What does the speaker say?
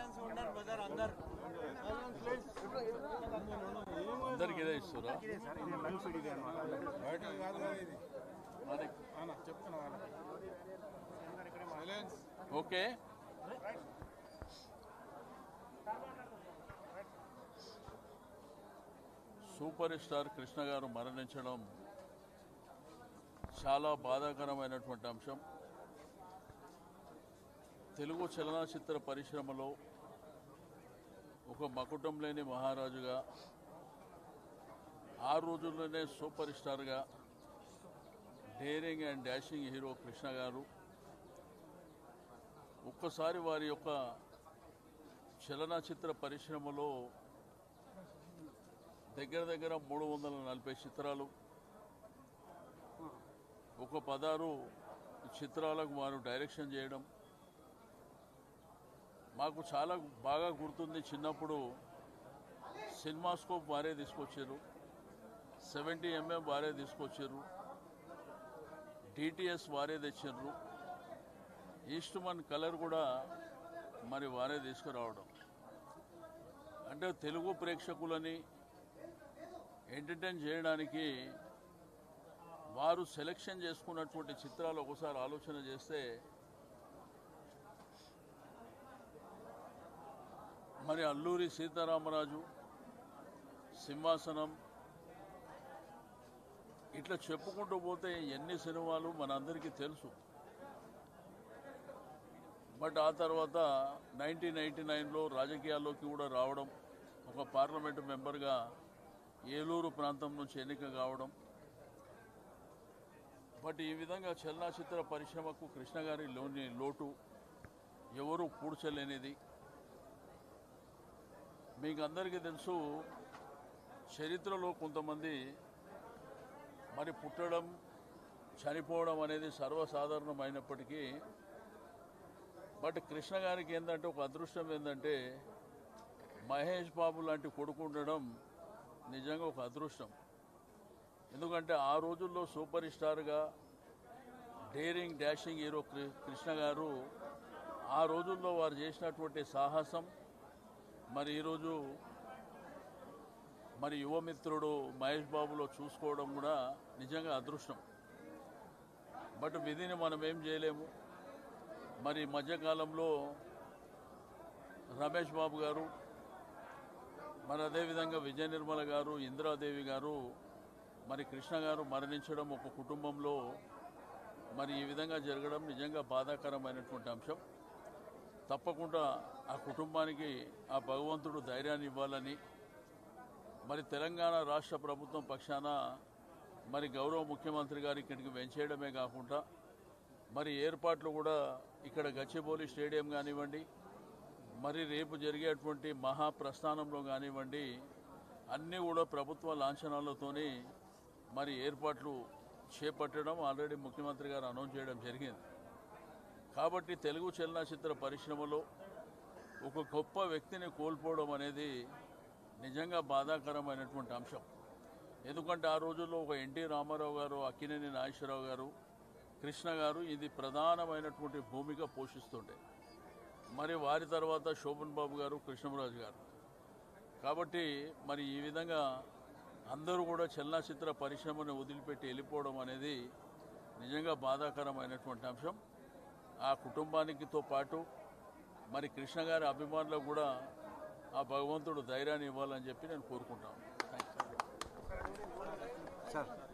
silence ఉన్నారు brother అందరు అందరికి ఇదే ఇస్తారా బయట కాదు కదా ఇది మరి అన్న చెప్తున్నా వాళ్ళకి silence okay super star Krishna garu మరణించడం చాలా బాధాకరమైనటువంటి అంశం తెలుగు చలనచిత్ర పరిశ్రమలో ఒక మకుటం లేని మహారాజుగా ఆ రోజుల్లోనే సూపర్ స్టార్గా daring and dashing hero Krishna garu ఒక్కసారి వారి యొక్క చలనచిత్ర పరిశ్రమలో దగ్గర దగ్గర మూడు వందల నలభై చిత్రాలు ఒక పదారు చిత్రాలకు వారు డైరెక్షన్ చేయడం మాకు చాలా బాగా గుర్తుంది చిన్నప్పుడు సినిమాస్కోప్ వారే తీసుకొచ్చారు సెవెంటీ ఎంఎం వారే తీసుకొచ్చారు డిటిఎస్ వారే తెచ్చారు ఈస్ట్మన్ కలర్ కూడా మరి వారే తీసుకురావడం అంటే తెలుగు ప్రేక్షకులని ఎంటర్టైన్ చేయడానికి వారు సెలెక్షన్ చేసుకున్నటువంటి చిత్రాలు ఒకసారి ఆలోచన చేస్తే మరి అల్లూరి సీతారామరాజు సింహాసనం ఇట్లా చెప్పుకుంటూ పోతే ఎన్ని సినిమాలు మనందరికీ తెలుసు బట్ ఆ తర్వాత నైన్టీన్ నైన్టీ నైన్లో రాజకీయాల్లోకి కూడా రావడం ఒక పార్లమెంటు మెంబర్గా ఏలూరు ప్రాంతం నుంచి ఎన్నిక కావడం బట్ ఈ విధంగా చలనచిత్ర పరిశ్రమకు కృష్ణ గారి లోని లోటు ఎవరు పూడ్చలేనిది మీకు అందరికీ తెలుసు చరిత్రలో కొంతమంది మరి పుట్టడం చనిపోవడం అనేది సర్వసాధారణమైనప్పటికీ బట్ కృష్ణ గారికి ఏంటంటే ఒక అదృష్టం ఏంటంటే మహేష్ బాబు లాంటి కొడుకు ఉండడం నిజంగా ఒక అదృష్టం ఎందుకంటే ఆ రోజుల్లో సూపర్ స్టార్గా డేరింగ్ డాషింగ్ హీరో కృ- కృష్ణ గారు ఆ రోజుల్లో వారు చేసినటువంటి సాహసం మరి ఈరోజు మరి యువమిత్రుడు మహేష్ బాబులో చూసుకోవడం కూడా నిజంగా అదృష్టం బట్ విధిని మనం ఏం చేయలేము మరి ఈ మధ్యకాలంలో రమేష్ బాబు గారు మరి అదేవిధంగా విజయ నిర్మల గారు ఇందిరాదేవి గారు మరి కృష్ణ గారు మరణించడం ఒక కుటుంబంలో మరి ఈ విధంగా జరగడం నిజంగా బాధాకరమైనటువంటి అంశం తప్పకుండా ఆ కుటుంబానికి ఆ భగవంతుడు ధైర్యాన్ని ఇవ్వాలని మరి తెలంగాణ రాష్ట్ర ప్రభుత్వం పక్షాన మరి గౌరవ ముఖ్యమంత్రి గారు ఇక్కడికి వెంచేయడమే కాకుండా మరి ఏర్పాట్లు కూడా ఇక్కడ గచ్చిబౌలి స్టేడియం కానివ్వండి మరి రేపు జరిగేటువంటి మహాప్రస్థానంలో కానివ్వండి అన్నీ కూడా ప్రభుత్వ లాంఛనాలతోని మరి ఏర్పాట్లు చేపట్టడం ఆల్రెడీ ముఖ్యమంత్రి గారు అనౌన్స్ చేయడం జరిగింది కాబట్టి తెలుగు చలనచిత్ర పరిశ్రమలో ఒక గొప్ప వ్యక్తిని కోల్పోవడం అనేది నిజంగా బాధాకరమైనటువంటి అంశం ఎందుకంటే ఆ రోజుల్లో ఒక ఎన్టీ రామారావు గారు అక్కినేని నాగేశ్వరరావు గారు కృష్ణ గారు ఇది ప్రధానమైనటువంటి భూమిక పోషిస్తుండే మరి వారి తర్వాత శోభన్ బాబు గారు కృష్ణరాజు గారు కాబట్టి మరి ఈ విధంగా అందరూ కూడా చలనచిత్ర పరిశ్రమను వదిలిపెట్టి వెళ్ళిపోవడం అనేది నిజంగా బాధాకరమైనటువంటి అంశం ఆ కుటుంబానికితో పాటు మరి కృష్ణ గారి అభిమానులకు కూడా ఆ భగవంతుడు ధైర్యాన్ని ఇవ్వాలని చెప్పి నేను కోరుకుంటాను థ్యాంక్స్ సార్